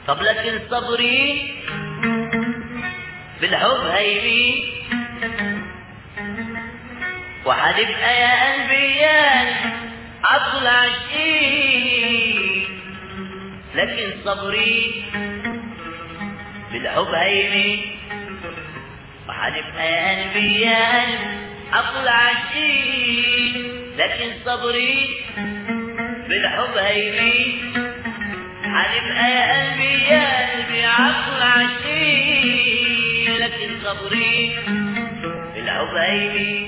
طب لكن صبري بالحب هيبي وحتبقى يا قلبي يا عطل عشقي لكن صبري بالحب هيبي وحنبقى يا قلبي يا قلبي عطل عشقي لكن صبري بالحب هيبي حنبقى يا قلبي يا قلبي عطل عشقي لكن صبري بالحب هيبي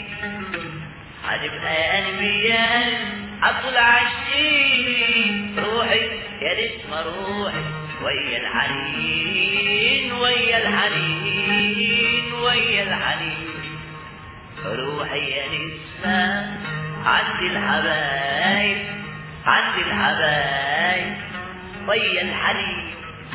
حنبقى يا قلبي يا قلبي عطل عشقي روحي يا نسمة روحي ويا الحنين ويا الحنين ويا الحنين روحي يا نسمة عند الحبايب عند الحبايب ويا الحنين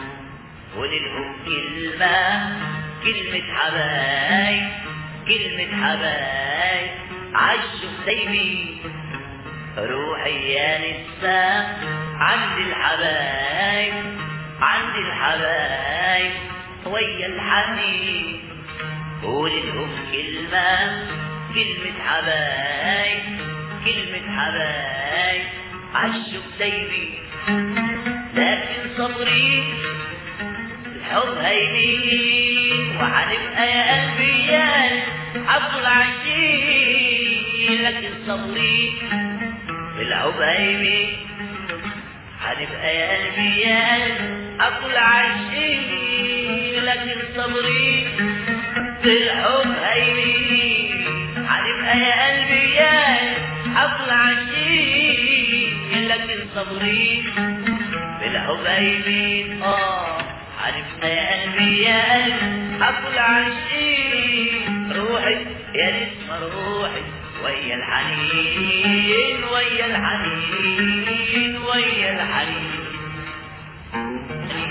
وللهم كلمة كلمة حبايب كلمة حبايب عشوا سيبي روحي يا نسمة عند الحبايب عند الحبايب ويا الحنين قول لهم كلمة كلمة حبايب كلمة حبايب عشوا سيبي لكن صبري الحب هيمين وحنبقى يا قلبي يا عبد العشيق لكن صبري الحب هيمين حنبقى يا قلبي يا عبد العشيق لكن صبري الحب هيمين حنبقى يا قلبي يا عبد العشيق لكن صبري بالحب هيمين اه عرفنا يا قلبي يا قلبي أقول عشقي روحي يا نسمة روحي ويا الحنين ويا الحنين ويا الحنين